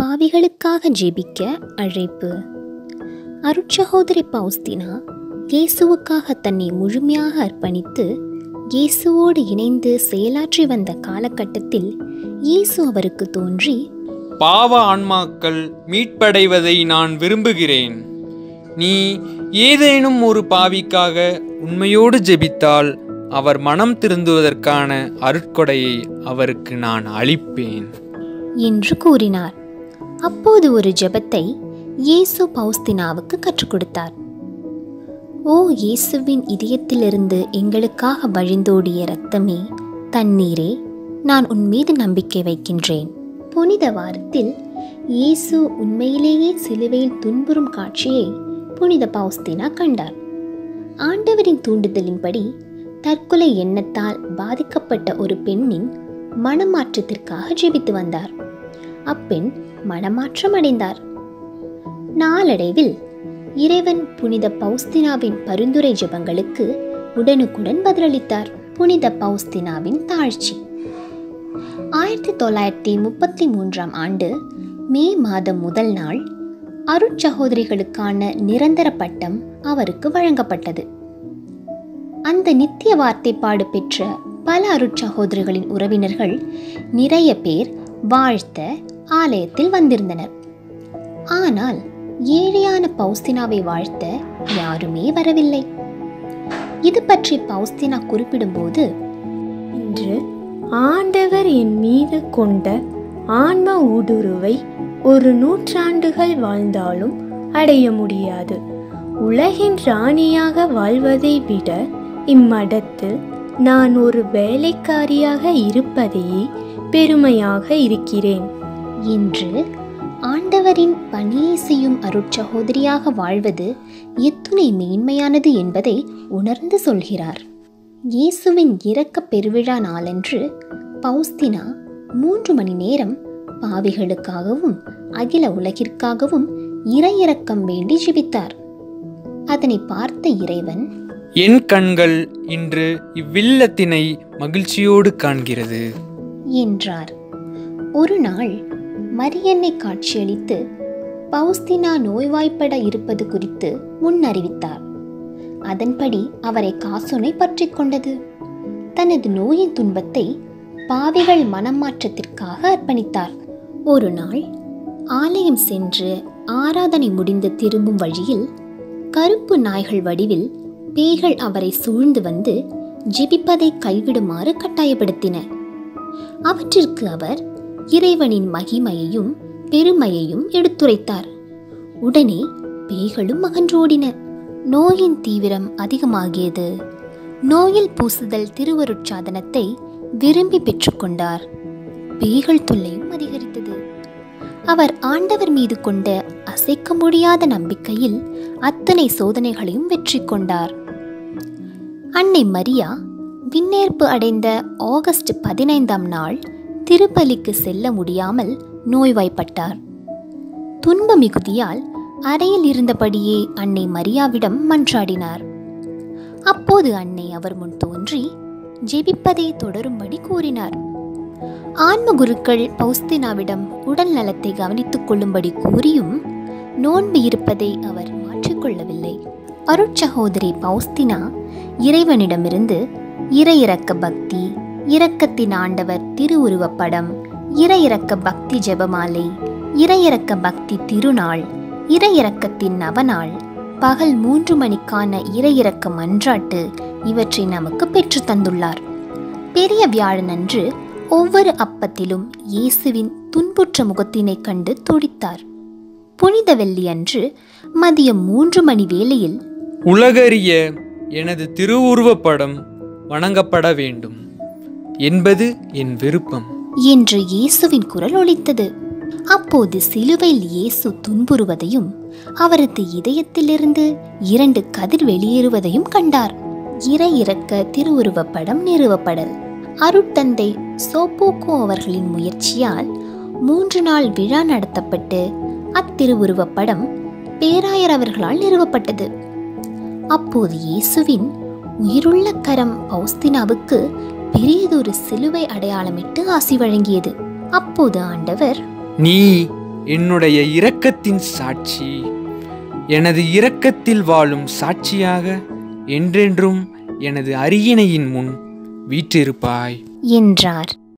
பாவிகளுக்காக ஜெபிக்க அழைப்பு அருட்சகோதரி பௌஸ்தினா இயேசுவுக்காக தன்னை முழுமையாக அர்ப்பணித்து இயேசுவோடு இணைந்து செயலாற்றி வந்த காலகட்டத்தில் இயேசு அவருக்கு தோன்றி பாவ ஆன்மாக்கள் மீட்படைவதை நான் விரும்புகிறேன் நீ ஏதேனும் ஒரு பாவிக்காக உண்மையோடு ஜெபித்தால் அவர் மனம் திருந்துவதற்கான அருட்கொடையை அவருக்கு நான் அளிப்பேன் என்று கூறினார் அப்போது ஒரு ஜெபத்தை இயேசு பௌஸ்தினாவுக்கு கற்றுக் கொடுத்தார் ஓ இயேசுவின் இதயத்திலிருந்து எங்களுக்காக வழிந்தோடிய இரத்தமே தண்ணீரே நான் உன் மீது நம்பிக்கை வைக்கின்றேன் புனித வாரத்தில் இயேசு உண்மையிலேயே சிலுவையில் துன்புறும் காட்சியை புனித பௌஸ்தினா கண்டார் ஆண்டவரின் தூண்டுதலின்படி தற்கொலை எண்ணத்தால் பாதிக்கப்பட்ட ஒரு பெண்ணின் மனமாற்றத்திற்காக ஜெபித்து வந்தார் அப்பெண் மனமாற்றம் அடைந்தார் நாளடைவில் இறைவன் புனித பௌஸ்தினாவின் பரிந்துரை ஜெபங்களுக்கு உடனுக்குடன் பதிலளித்தார் புனித பௌஸ்தினாவின் தாழ்ச்சி ஆயிரத்தி தொள்ளாயிரத்தி முப்பத்தி மூன்றாம் ஆண்டு மே மாதம் முதல் நாள் அருட்சகோதரிகளுக்கான நிரந்தர பட்டம் அவருக்கு வழங்கப்பட்டது அந்த நித்திய வார்த்தைப்பாடு பெற்ற பல அருட்சகோதரிகளின் உறவினர்கள் நிறைய பேர் வாழ்த்த ஆலயத்தில் வந்திருந்தனர் ஆனால் ஏழையான பௌஸ்தினாவை வாழ்த்த யாருமே வரவில்லை இது பற்றி பௌஸ்தினா குறிப்பிடும்போது இன்று ஆண்டவர் என் மீது கொண்ட ஆன்ம ஊடுருவை ஒரு நூற்றாண்டுகள் வாழ்ந்தாலும் அடைய முடியாது உலகின் ராணியாக வாழ்வதை விட இம்மடத்தில் நான் ஒரு வேலைக்காரியாக இருப்பதையே பெருமையாக இருக்கிறேன் இன்று ஆண்டவரின் பணியை செய்யும் அருட்சகோதரியாக வாழ்வது எத்துணை மேன்மையானது என்பதை உணர்ந்து சொல்கிறார் இயேசுவின் இரக்க பெருவிழா நாளன்று பௌஸ்தினா மூன்று மணி நேரம் பாவிகளுக்காகவும் அகில உலகிற்காகவும் இறையிறக்கம் வேண்டி ஜெபித்தார் அதனை பார்த்த இறைவன் என் கண்கள் இன்று இவ்வில்லத்தினை மகிழ்ச்சியோடு காண்கிறது என்றார் ஒரு நாள் மரியன்னை காட்சியளித்து பௌஸ்தினா நோய்வாய்ப்பட இருப்பது குறித்து முன்னறிவித்தார் அதன்படி அவரை காசோனை பற்றி கொண்டது தனது நோயின் துன்பத்தை பாவிகள் மனமாற்றத்திற்காக அர்ப்பணித்தார் ஒரு நாள் ஆலயம் சென்று ஆராதனை முடிந்து திரும்பும் வழியில் கருப்பு நாய்கள் வடிவில் பேய்கள் அவரை சூழ்ந்து வந்து ஜெபிப்பதை கைவிடுமாறு கட்டாயப்படுத்தின அவற்றிற்கு அவர் இறைவனின் மகிமையையும் பெருமையையும் எடுத்துரைத்தார் உடனே பேய்களும் அகன்றோடின நோயின் தீவிரம் அதிகமாகியது நோயில் பூசுதல் திருவருட்சாதனத்தை விரும்பி பெற்றுக்கொண்டார் பேய்கள் தொல்லையும் அதிகரித்தது அவர் ஆண்டவர் மீது கொண்ட அசைக்க முடியாத நம்பிக்கையில் அத்தனை சோதனைகளையும் வெற்றி கொண்டார் அன்னை மரியா விண்ணேற்பு அடைந்த ஆகஸ்ட் பதினைந்தாம் நாள் திருப்பலிக்கு செல்ல முடியாமல் நோய்வாய்ப்பட்டார் துன்ப மிகுதியால் அறையில் இருந்தபடியே அன்னை மரியாவிடம் மன்றாடினார் அப்போது அன்னை அவர் முன் தோன்றி ஜெபிப்பதை தொடரும்படி கூறினார் ஆன்ம குருக்கள் பௌஸ்தினாவிடம் உடல் நலத்தை கவனித்துக் கொள்ளும்படி கூறியும் நோன்பு இருப்பதை அவர் மாற்றிக்கொள்ளவில்லை அருட்சகோதரி பௌஸ்தினா இறைவனிடமிருந்து இறையிறக்க பக்தி இரக்கத்தின் ஆண்டவர் திருவுருவப்படம் இறையிறக்க பக்தி ஜெபமாலை இறையிறக்க பக்தி திருநாள் இறையிறக்கத்தின் நவநாள் பகல் மூன்று மணிக்கான இறையிறக்க மன்றாட்டு இவற்றை நமக்கு பெற்று தந்துள்ளார் பெரிய வியாழனன்று ஒவ்வொரு அப்பத்திலும் இயேசுவின் துன்புற்ற முகத்தினை கண்டு துடித்தார் புனித வெள்ளியன்று மதியம் மூன்று மணி வேளையில் உலகறிய எனது திருவுருவப்படம் வணங்கப்பட வேண்டும் என்பது என் விருப்பம் என்று இயேசுவின் குரல் ஒலித்தது அப்போது சிலுவையில் இயேசு துன்புறுவதையும் அவரது இதயத்திலிருந்து இரண்டு கதிர் வெளியேறுவதையும் கண்டார் இறை இறக்க திருவுருவப்படம் நிறுவப்படல் அருட்தந்தை சோப்போக்கோ அவர்களின் முயற்சியால் மூன்று நாள் விழா நடத்தப்பட்டு அத்திருவுருவப்படம் பேராயர் அவர்களால் நிறுவப்பட்டது அப்போது இயேசுவின் உயிருள்ள கரம் பௌஸ்தினாவுக்கு பெரியதொரு சிலுவை அடையாளமிட்டு ஆசி வழங்கியது அப்போது ஆண்டவர் நீ என்னுடைய இரக்கத்தின் சாட்சி எனது இரக்கத்தில் வாழும் சாட்சியாக என்றென்றும் எனது அரியணையின் முன் வீற்றிருப்பாய் என்றார்